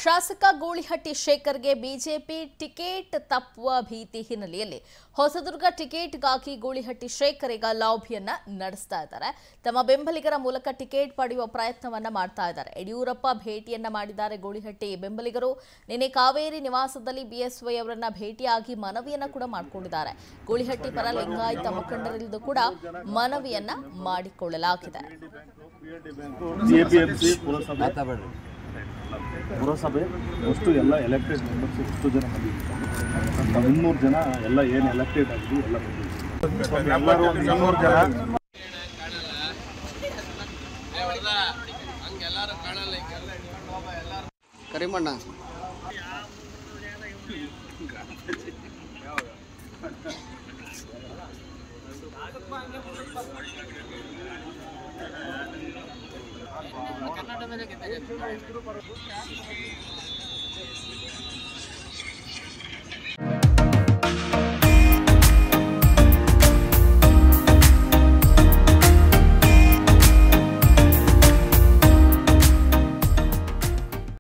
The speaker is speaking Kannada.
ಶಾಸಕ ಗೂಳಿಹಟ್ಟಿ ಶೇಖರ್ಗೆ ಬಿಜೆಪಿ ಟಿಕೆಟ್ ತಪ್ಪುವ ಭೀತಿ ಹಿನ್ನೆಲೆಯಲ್ಲಿ ಹೊಸದುರ್ಗ ಟಿಕೆಟ್ಗಾಗಿ ಗೂಳಿಹಟ್ಟಿ ಶೇಖರ್ ಈಗ ಲಾಬಿಯನ್ನ ನಡೆಸ್ತಾ ಇದ್ದಾರೆ ತಮ್ಮ ಬೆಂಬಲಿಗರ ಮೂಲಕ ಟಿಕೆಟ್ ಪಡೆಯುವ ಪ್ರಯತ್ನವನ್ನ ಮಾಡ್ತಾ ಇದ್ದಾರೆ ಯಡಿಯೂರಪ್ಪ ಭೇಟಿಯನ್ನ ಮಾಡಿದ್ದಾರೆ ಗೂಳಿಹಟ್ಟಿ ಬೆಂಬಲಿಗರು ನಿನ್ನೆ ಕಾವೇರಿ ನಿವಾಸದಲ್ಲಿ ಬಿಎಸ್ವೈ ಅವರನ್ನ ಭೇಟಿಯಾಗಿ ಮನವಿಯನ್ನ ಕೂಡ ಮಾಡಿಕೊಂಡಿದ್ದಾರೆ ಗೂಳಿಹಟ್ಟಿ ಪರ ಲಿಂಗಾಯತ ಮುಖಂಡರಿದ್ದು ಕೂಡ ಮನವಿಯನ್ನ ಮಾಡಿಕೊಳ್ಳಲಾಗಿದೆ ಎಪಿಎಂಸಿ ಪುರಸಭೆ ಪುರಸಭೆ ಅಷ್ಟು ಎಲ್ಲ ಎಲೆಕ್ಟೆಡ್ ಮೆಂಬರ್ಸ್ ಎಷ್ಟು ಜನ ಬಂದಿದ್ದೀವಿ ಇನ್ನೂರು ಜನ ಎಲ್ಲ ಏನು ಎಲೆಕ್ಟೆಡ್ ಆಗಿದ್ವಿ ಎಲ್ಲ ಬಂದಿದ್ದೀವಿ ಎಲ್ಲರೂ ಒಂದು ಇನ್ನೂರು ಜನ ಕರಿಮಣ್ಣ